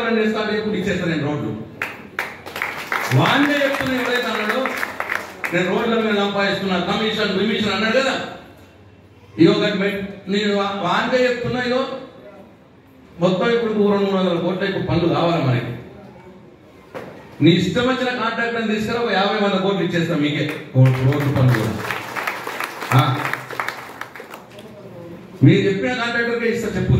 వ్యాపారం చేస్తా అంటే ఎప్పుడు ఇచ్చేస్తాను నేను రోడ్లు వాండే చెప్తున్నా ఎవరైతే అన్నాడో నేను రోడ్ల మీద సంపాదిస్తున్నా కమిషన్ విమిషన్ అన్నాడు కదా ఇగో ఒకటి మెట్- నేను వా- వాండే చెప్తున్నా ఇగో మొత్తం ఇప్పుడు రెండు మూడు వందల కోట్ల ఇప్పుడు పనులు కావాలి మనకి నీ ఇష్టం వచ్చిన కాంట్రాక్టర్ తీసుకురా ఒక యాభై వంద కోట్లు ఇచ్చేస్తాం మీకే రోడ్డు రోడ్డు పనులు కూడా. ఆ. మీరు చెప్పిన కాంట్రాక్టర్కే ఇస్తా చెప్పు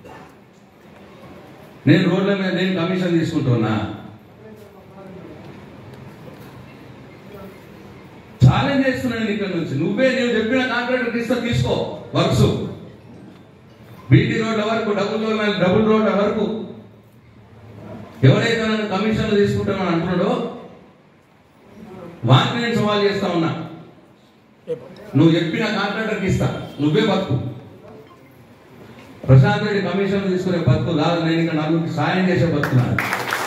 నేను రోడ్ల మీద నేను కమిషన్ తీసుకుంటున్నా ఛాలెంజ్ చేస్తున్నాను ఇక్కడ నుంచి నువ్వే నేను చెప్పిన కాంట్రాక్టర్ ఇస్తా తీసుకో వర్క్స్ బీటీ రోడ్ల వరకు డబుల్ రోడ్ డబుల్ రోడ్ల వరకు ఎవరైతే నన్ను కమిషన్లు తీసుకుంటామని అంటున్నాడో వారికి నేను సవాల్ చేస్తా ఉన్నా నువ్వు చెప్పిన కాంట్రాక్టర్కి ఇస్తా నువ్వే బతుకు ప్రశాంత్ రెడ్డి కమిషన్లు తీసుకునే బతుకు కాదు నేను ఇక్కడ నలుగురికి సాయం చేసే బతుకున్నాను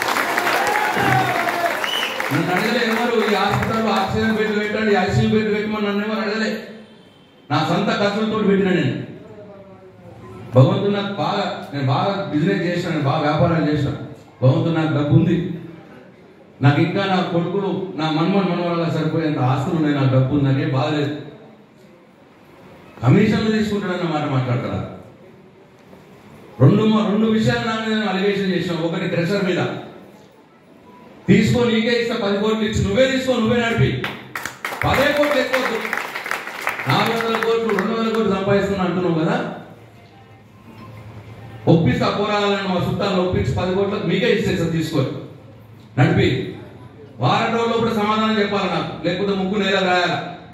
నన్ను అడగలే ఎవరు ఈ హాస్పిటల్లో ఆక్సిజన్ బెడ్ పెట్టండి ఐసీయూ బెడ్ పెట్టమని నన్ను ఎవరు అడగలే నా సొంత ఖర్చులతో పెట్టినా నేను భగవంతుడు నాకు బాగా నేను బాగా బిజినెస్ చేసినాను బాగా వ్యాపారాలు చేసిన భగవంతుడు నాకు డబ్బు ఉంది నాకు ఇంకా నా కొడుకులు నా మన్మన్ మనవరాల సరిపోయేంత ఆస్తులు ఉన్నాయి నాకు డబ్బు ఉంది నాకేం బాధలేదు కమిషన్లు తీసుకుంటాడన్న మాట మాట్లాడతారా రెండు మ- రెండు విషయాలు నా మీద అలిగేషన్ చేసిన ఒకటి క్రెషర్ మీద తీసుకో నీకే ఇస్తా పది కోట్లు ఇచ్చి నువ్వే తీసుకో నువ్వే నడిపి పదే కోట్లు ఎక్కువ నాలుగు వందల కోట్లు రెండు వందల కోట్లు సంపాదిస్తున్నా అంటున్నావు కదా ఒప్పిస్తా పోరాలని మా చుట్టాలను ఒప్పించి పది కోట్లకు మీకే ఇచ్చేస్తా తీసుకొని నడిపి వారం రోజుల్లో కూడా సమాధానం చెప్పాలి నాకు లేకపోతే ముగ్గు నేల రాయాల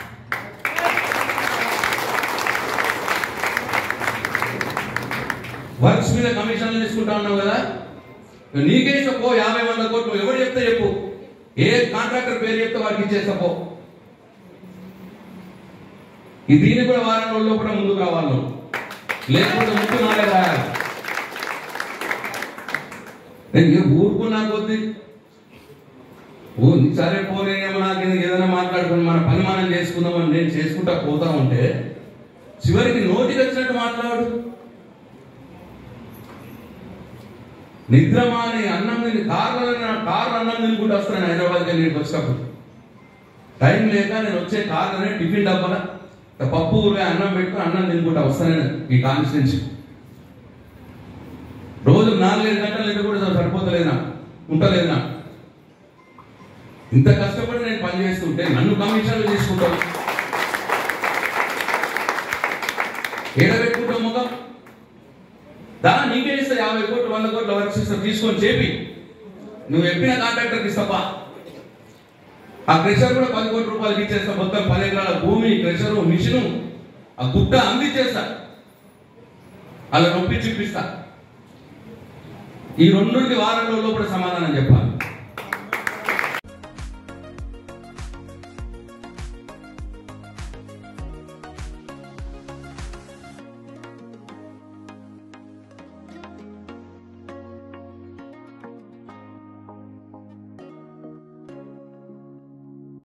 వర్క్స్ మీద కమిషన్లు తీసుకుంటా ఉన్నావు కదా నీకే ఇస్తా పో యాభై వంద కోట్లు నువ్వు ఎవరు చెప్తే చెప్పు ఏ కాంట్రాక్టర్ పేరు చెప్తే వారికి ఇచ్చేస్తా పో ఈ దీన్ని కూడా వారం రోజుల్లో కూడా ముందుకు రావాలి నువ్వు లేకపోతే ముక్కు నాడే రాయాలి నేను ఇక ఊరుకున్నా కొద్ది ఓ సరే పోనేమో నాకు ఇది ఏదైనా మాట్లాడుకుని మన పని మనం చేసుకుందామని నేను చేసుకుంటా పోతా ఉంటే చివరికి నోటికి వచ్చినట్టు మాట్లాడు నిద్ర మాని అన్నం తిని కార్లో కార్లు అన్నం తినుకుంటూ వస్తాను హైదరాబాద్కి వెళ్ళి ఇక్కడికి వచ్చినప్పుడు టైం లేక నేను వచ్చే కార్లోనే టిఫిన్ డబ్బాల పప్పు ఊరిగా అన్నం పెట్టుకుని అన్నం తినుకుంటా వస్తాను నేను ఈ కాన్స్టిట్యున్సీ రోజు నాలుగైదు గంటలు నిద్ర కూడా సరిపోతలేదు నాకు ఉంటలేదు నాకు ఇంత కష్టపడి నేను పని చేస్తుంటే నన్ను కమిషన్లు తీసుకుంటాను ఏడబెట్టుకుంటాం ముఖం దా నీకే ఇస్తా యాభై కోట్లు వంద కోట్ల వర్క్స్ ఇస్తా తీసుకొని చేపి నువ్వు చెప్పిన కాంట్రాక్టర్కి ఇస్తాపా ఆ క్రెషర్ కూడా పది కోట్ల రూపాయలకి ఇచ్చేస్తా మొత్తం పది ఎకరాల భూమి క్రెషరు మిషను ఆ గుట్ట అందించేస్తా అలా నొప్పి చూపిస్తా ఈ రెండుకి వారం రోజుల్లో కూడా సమాధానం చెప్పాలి